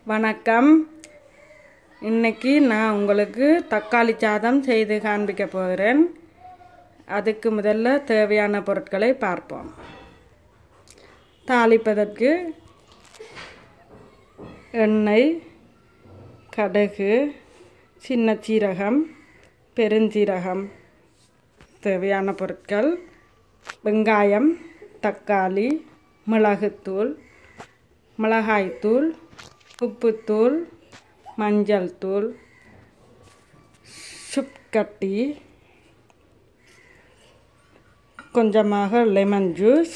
வணக்கம் இன்னைக்கு நான் உங்களுக்கு தக்காளி சாதம் செய்து காண்பிக்க போகிறேன் அதுக்கு முதல்ல தேவையான பொருட்களை பார்ப்போம் தாளிப்பதற்கு எண்ணெய் கடுகு சின்ன சீரகம் பெருஞ்சீரகம் தேவையான பொருட்கள் வெங்காயம் தக்காளி மிளகுத்தூள் மிளகாய்த்தூள் உப்புத்தூள் மஞ்சள் தூள் சுப்கட்டி கொஞ்சமாக லெமன் ஜூஸ்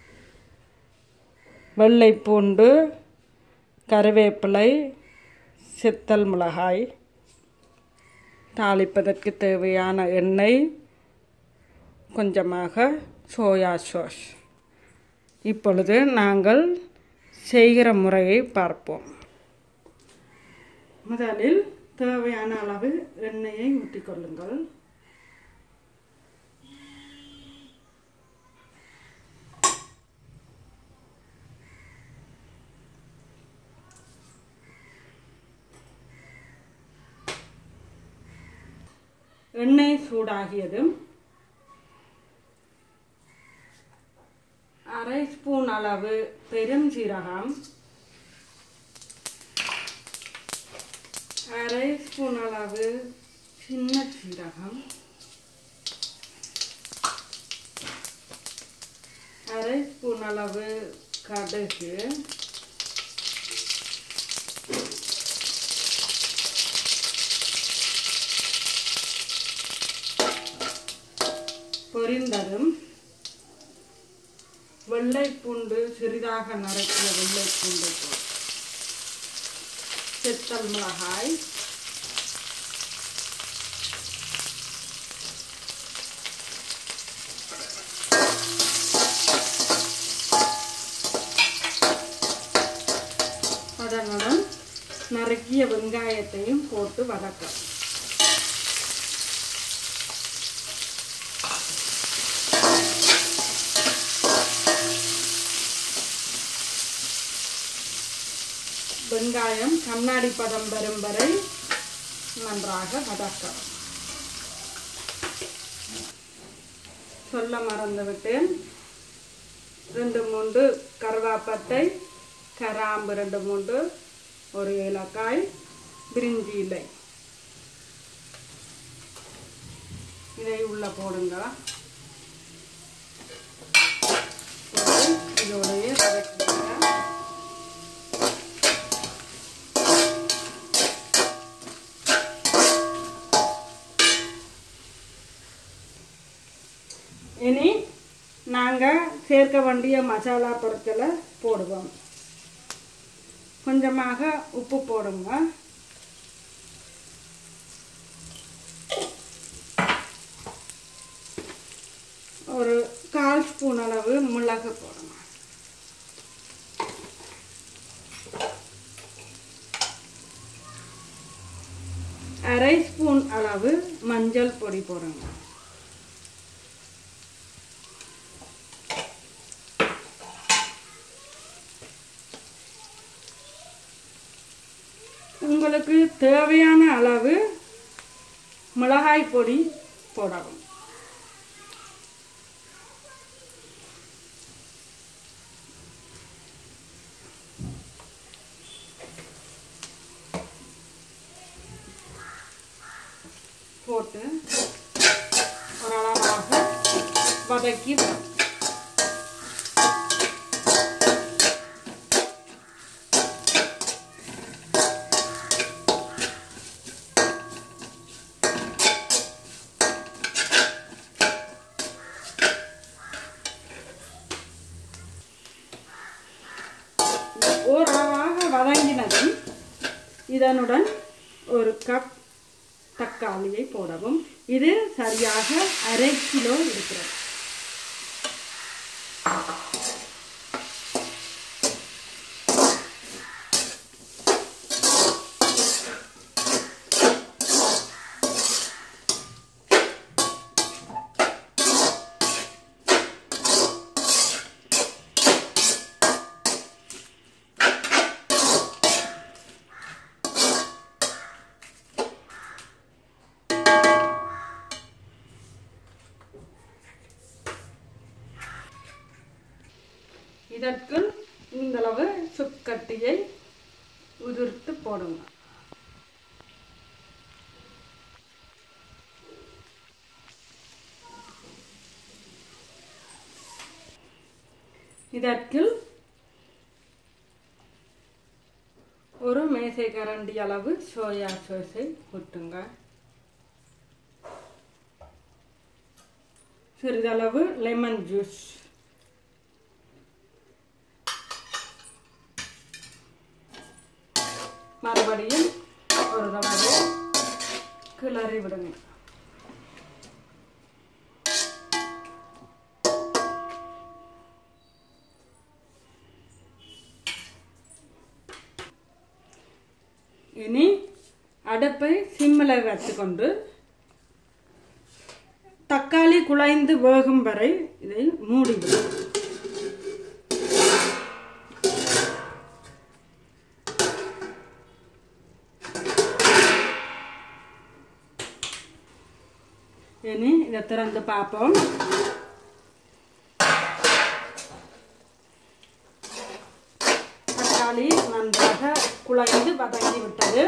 வெள்ளை பூண்டு கருவேப்பிலை சித்தல் மிளகாய் தாளிப்பதற்கு தேவையான எண்ணெய் கொஞ்சமாக சோயா சாஸ் இப்பொழுது நாங்கள் செய்கிற முறையை பார்ப்போம் முதலில் தேவையான அளவு எண்ணெயை ஊற்றிக்கொள்ளுங்கள் எண்ணெய் சூடாகியதும் அரை ஸ்பூன் அளவு பெருஞ்சீரகம் அரை ஸ்பூன் அளவு சின்ன சீரகம் அரை ஸ்பூன் அளவு கடுகு பொரிந்ததும் வெள்ளை பூண்டு சிறிதாக நறுக்கிய வெள்ளை பூண்டு செத்தல் மிளகாய் அதனுடன் நறுக்கிய வெங்காயத்தையும் போட்டு வதக்க வெங்காயம் கண்ணாடி பதம் வரும் வரை நன்றாக வதக்கவும் சொல்ல மறந்து விட்டேன் ரெண்டு மூன்று கருவாப்பட்டை கராம்பு ரெண்டு மூன்று ஒரு ஏலக்காய் பிரிஞ்சி இலை இதை உள்ள போடுங்க இதோடைய வதக்கிங்க இனி நாங்கள் சேர்க்க வேண்டிய மசாலா பொருட்களை போடுவோம் கொஞ்சமாக உப்பு போடுங்க ஒரு கால் ஸ்பூன் அளவு மிளகு போடுங்க அரை ஸ்பூன் அளவு மஞ்சள் பொடி போடுங்க உங்களுக்கு தேவையான அளவு மிளகாய் பொடி போடவும் போட்டு ஓரளவாக வதக்கி ஓரளவாக வதங்கினதும் இதனுடன் ஒரு கப் தக்காளியை போடவும் இது சரியாக அரை கிலோ இருக்கிறது இதற்குள் இந்தளவு சுக்கட்டியை உதிர்த்து போடுங்க இதற்குள் ஒரு மேசை கரண்டி அளவு சோயா சோஸை கொட்டுங்க சிறிதளவு லெமன் ஜூஸ் மறுபடியும் ஒரு தடவை கிளறி விடுங்க இனி அடுப்பை சிம்மில் வச்சுக்கொண்டு தக்காளி குழைந்து வேகும் வரை இதை மூடிவிடும் இனி இதை திறந்து பார்ப்போம் தக்காளி நன்றாக குழைந்து வதங்கி விட்டது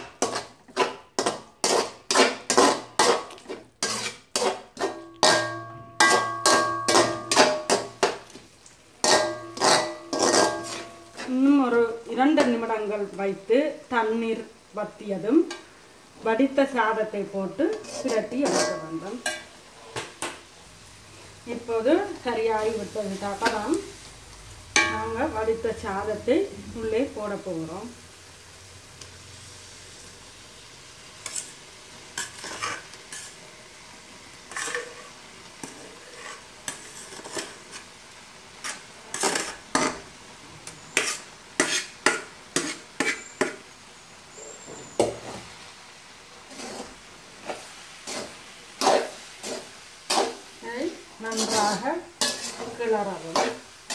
இன்னும் ஒரு இரண்டு நிமிடங்கள் வைத்து தண்ணீர் வத்தியதும் வடித்த சாதத்தை போட்டு பிரட்டி எடுக்க வேண்டும் இப்போது சரியாகி விட்டது தகரம் நாங்கள் வடித்த சாதத்தை உள்ளே போட போகிறோம் இதை நன்றாக கிளறவும்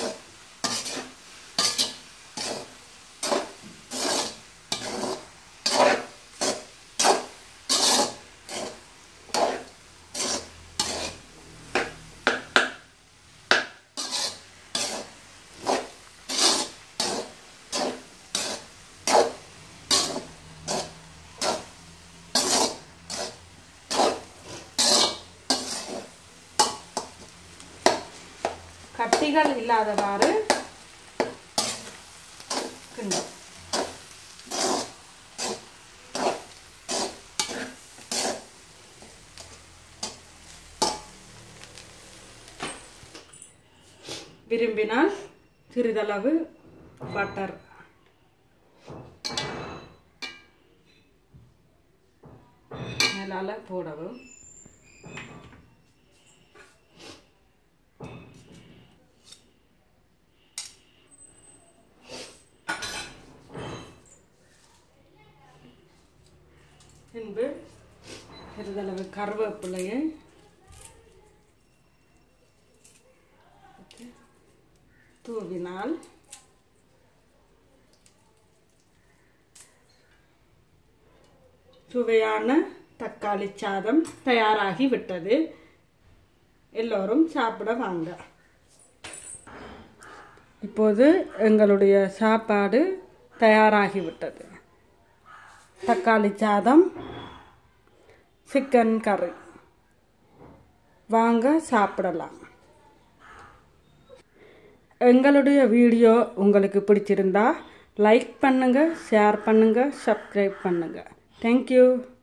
கட்டிகள் இல்லாதவாறு கிண்டும் விரும்பினால் சிறிதளவு பட்டர் மேலால போடவும் பின்பு சிறிதளவு கருவேப்பிலையை தூவினால் சுவையான தக்காளி சாதம் தயாராகி விட்டது எல்லோரும் சாப்பிட வாங்க இப்போது எங்களுடைய சாப்பாடு தயாராகிவிட்டது தக்காளி சாதம் சிக்கன் கறி வாங்க சாப்பிடலாம் எங்களுடைய வீடியோ உங்களுக்கு பிடிச்சிருந்தா லைக் பண்ணுங்கள் ஷேர் பண்ணுங்கள் சப்ஸ்கிரைப் பண்ணுங்கள் தேங்க்யூ